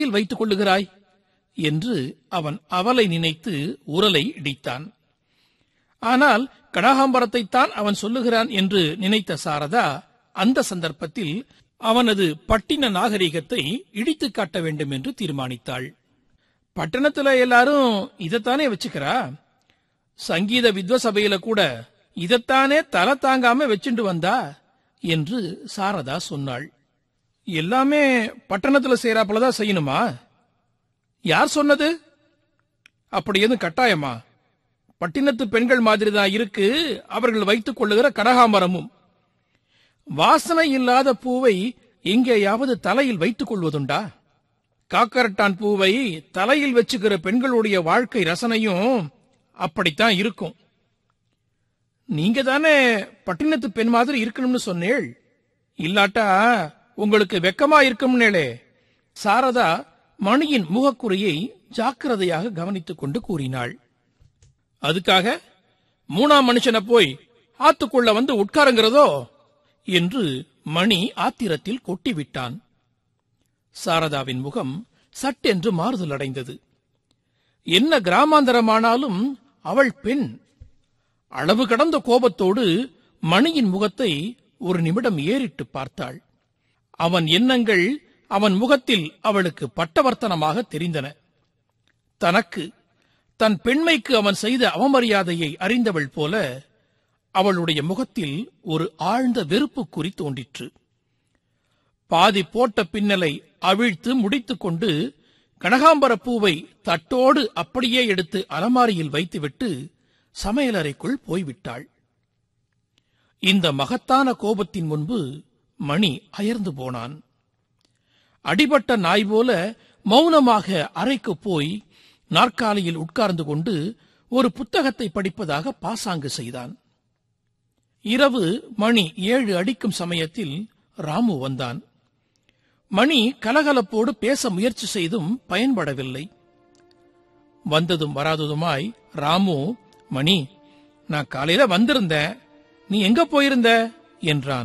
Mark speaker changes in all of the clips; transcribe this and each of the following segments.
Speaker 1: தலையில் வைத்துக் கொள்ளுகிறாய் என்று அவன் அவலை நினைத்து உரலை இடித்தான் ஆனால் கனகாம்பரத்தைத்தான் அவன் சொல்லுகிறான் என்று நினைத்த சாரதா அந்த சந்தர்ப்பத்தில் அவனது பட்டின நாகரிகத்தை இடித்துக் காட்ட வேண்டும் என்று தீர்மானித்தாள் பட்டணத்துல எல்லாரும் இதைத்தானே வச்சுக்கிறா சங்கீத வித்வசபையில கூட இதைத்தானே தலை தாங்காம வச்சுண்டு வந்தா என்று சாரதா சொன்னாள் எல்லாமே பட்டணத்துல செய்யறாப்புலதான் செய்யணுமா யார் சொன்னது அப்படி எதுவும் கட்டாயமா பட்டினத்து பெண்கள் மாதிரி தான் இருக்கு அவர்கள் வைத்துக் கொள்ளுகிற கனகாமரமும் வாசனை இல்லாத பூவை எங்கேயாவது தலையில் வைத்துக் கொள்வதுண்டா காக்கரட்டான் பூவை தலையில் வச்சுக்கிற பெண்களுடைய வாழ்க்கை ரசனையும் அப்படித்தான் இருக்கும் நீங்க தானே பட்டினத்து பெண் மாதிரி இருக்கணும்னு சொன்னேள் இல்லாட்டா உங்களுக்கு வெக்கமா இருக்கும்னேளே சாரதா மணியின் முகக்குறியை ஜாக்கிரதையாக கவனித்துக் கொண்டு கூறினாள் அதுக்காக மூணாம் மனுஷனை போய் ஆத்துக்குள்ள வந்து உட்காருங்கிறதோ என்று மணி ஆத்திரத்தில் கொட்டிவிட்டான் சாரதாவின் முகம் சட்டென்று மாறுதல் அடைந்தது என்ன கிராமாந்தரமானாலும் அவள் பெண் அளவு கடந்த கோபத்தோடு மணியின் முகத்தை ஒரு நிமிடம் ஏறிட்டு பார்த்தாள் அவன் எண்ணங்கள் அவன் முகத்தில் அவளுக்கு பட்டவர்த்தனமாக தெரிந்தன தனக்கு தன் பெண்மைக்கு அவன் செய்த அவமரியாதையை அறிந்தவள் போல அவளுடைய முகத்தில் ஒரு ஆழ்ந்த வெறுப்பு குறி தோன்றிற்று பாதி போட்ட பின்னலை அவிழ்த்து முடித்துக்கொண்டு கனகாம்பர பூவை தட்டோடு அப்படியே எடுத்து அலமாரியில் வைத்துவிட்டு சமையலறைக்குள் போய்விட்டாள் இந்த மகத்தான கோபத்தின் முன்பு மணி அயர்ந்து போனான் அடிபட்ட நாய் போல மௌனமாக அறைக்கு போய் நாற்காலியில் உட்கார்ந்து கொண்டு ஒரு புத்தகத்தை படிப்பதாக பாசாங்கு செய்தான் இரவு மணி ஏழு அடிக்கும் சமயத்தில் ராமு வந்தான் மணி கலகலப்போடு பேச முயற்சி செய்தும் பயன்படவில்லை வந்ததும் வராததுமாய் ராமு மணி நான் காலையில வந்திருந்தேன் நீ எங்க போயிருந்த என்றான்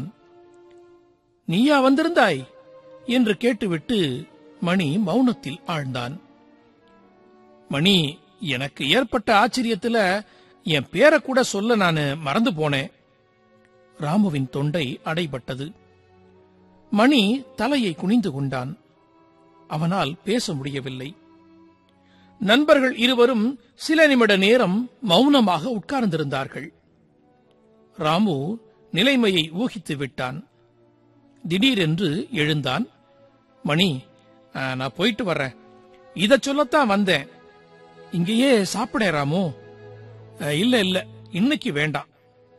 Speaker 1: நீயா வந்திருந்தாய் என்று கேட்டுவிட்டு மணி மௌனத்தில் ஆழ்ந்தான் மணி எனக்கு ஏற்பட்ட ஆச்சரியத்துல என் பேரை கூட சொல்ல நான் மறந்து போனேன் ராமுவின் தொண்டை அடைபட்டது மணி தலையை குனிந்து கொண்டான் அவனால் பேச முடியவில்லை நண்பர்கள் இருவரும் சில நிமிட நேரம் மௌனமாக உட்கார்ந்திருந்தார்கள் ராமு நிலைமையை ஊகித்து விட்டான் திடீரென்று எழுந்தான் மணி ஆ, நான் போயிட்டு வர்றேன் இத சொல்லத்தான் வந்தேன் இங்கேயே சாப்பிடேன் ராமு "அ, இல்ல இல்ல இன்னைக்கு வேண்டாம்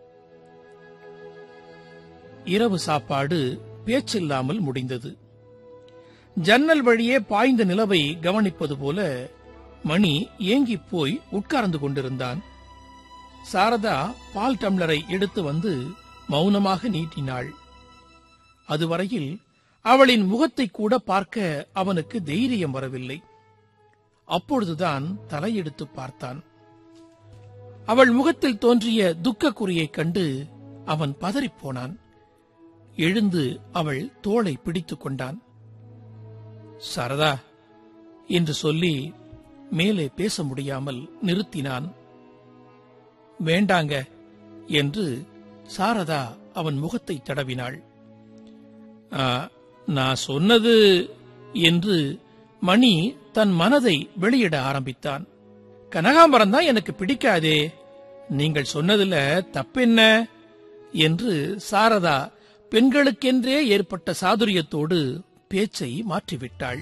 Speaker 1: இரவு சாப்பாடு பேச்சில்லாமல் முடிந்தது ஜன்னல் வழியே பாய்ந்த நிலவை கவனிப்பது போல மணி ஏங்கிப் போய் உட்கார்ந்து கொண்டிருந்தான் சாரதா பால் டம்ளரை எடுத்து வந்து மௌனமாக நீட்டினாள் அதுவரையில் அவளின் முகத்தை கூட பார்க்க அவனுக்கு தைரியம் வரவில்லை அப்பொழுதுதான் தலையெடுத்து பார்த்தான் அவள் முகத்தில் தோன்றிய துக்கக் குறியைக் கண்டு அவன் பதறிப்போனான் எழுந்து அவள் தோளை பிடித்துக் கொண்டான் சரதா என்று சொல்லி மேலே பேச முடியாமல் நிறுத்தினான் வேண்டாங்க என்று சாரதா அவன் முகத்தை தடவினாள் "ஆ, நான் சொன்னது என்று மணி தன் மனதை வெளியிட ஆரம்பித்தான் கனகாம்பரம் தான் எனக்கு பிடிக்காதே நீங்கள் சொன்னதுல தப்பென்ன என்று சாரதா பெண்களுக்கென்றே ஏற்பட்ட சாதுரியத்தோடு பேச்சை மாற்றிவிட்டாள்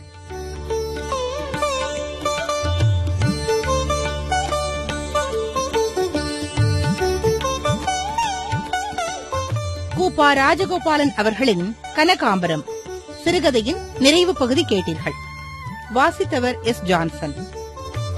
Speaker 2: கூப்பா ராஜகோபாலன் அவர்களின் கனகாம்பரம் சிறுகதையின் நிறைவு பகுதி கேட்டீர்கள் வாசித்தவர் எஸ் ஜான்சன்